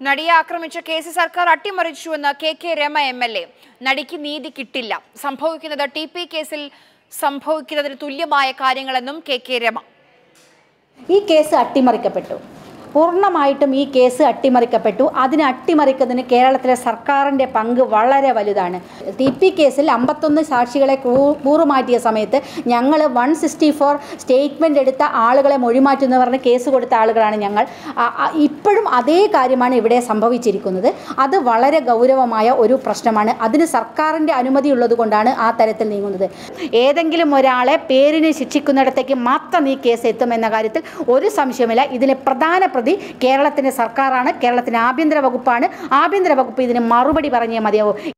നടിയെ ആക്രമിച്ച കേസ് സർക്കാർ അട്ടിമറിച്ചുവെന്ന് K K Rama M L A നടിക്ക് നീതി കിട്ടില്ല സംഭവിക്കുന്നത് ടി പി കേസിൽ സംഭവിക്കുന്നതിന് തുല്യമായ കാര്യങ്ങളെന്നും കെ കെ രമ ഈ കേസ് അട്ടിമറിക്കപ്പെട്ടു പൂർണ്ണമായിട്ടും ഈ കേസ് അട്ടിമറിക്കപ്പെട്ടു അതിനെ അട്ടിമറിക്കുന്നതിന് കേരളത്തിലെ സർക്കാരിൻ്റെ പങ്ക് വളരെ വലുതാണ് ടി പി കേസിൽ അമ്പത്തൊന്ന് സാക്ഷികളെ കൂ- കൂറുമാറ്റിയ സമയത്ത് ഞങ്ങൾ വൺ സിക്സ്റ്റി ഫോർ സ്റ്റേറ്റ്മെൻ്റ് എടുത്ത ആളുകളെ മൊഴിമാറ്റുന്ന പറഞ്ഞ് കേസ് കൊടുത്ത ആളുകളാണ് ഞങ്ങൾ ആ- ആ- ഇപ്പോഴും അതേ കാര്യമാണ് ഇവിടെ സംഭവിച്ചിരിക്കുന്നത് അത് വളരെ ഗൗരവമായ ഒരു പ്രശ്നമാണ് അതിന് സർക്കാരിൻ്റെ അനുമതി ഉള്ളത് കൊണ്ടാണ് ആ തരത്തിൽ നീങ്ങുന്നത് ഏതെങ്കിലും ഒരാളെ പേരിന് ശിക്ഷിക്കുന്നിടത്തേക്ക് മാത്രം ഈ കേസ് എത്തുമെന്ന കാര്യത്തിൽ ഒരു സംശയമില്ല ഇതിലെ പ്രധാന പ്രതി കേരളത്തിൻ്റെ സർക്കാരാണ് കേരളത്തിൻ്റെ ആഭ്യന്തര വകുപ്പാണ് ആഭ്യന്തര വകുപ്പ് ഇതിന് മറുപടി പറഞ്ഞേ മതിയാവും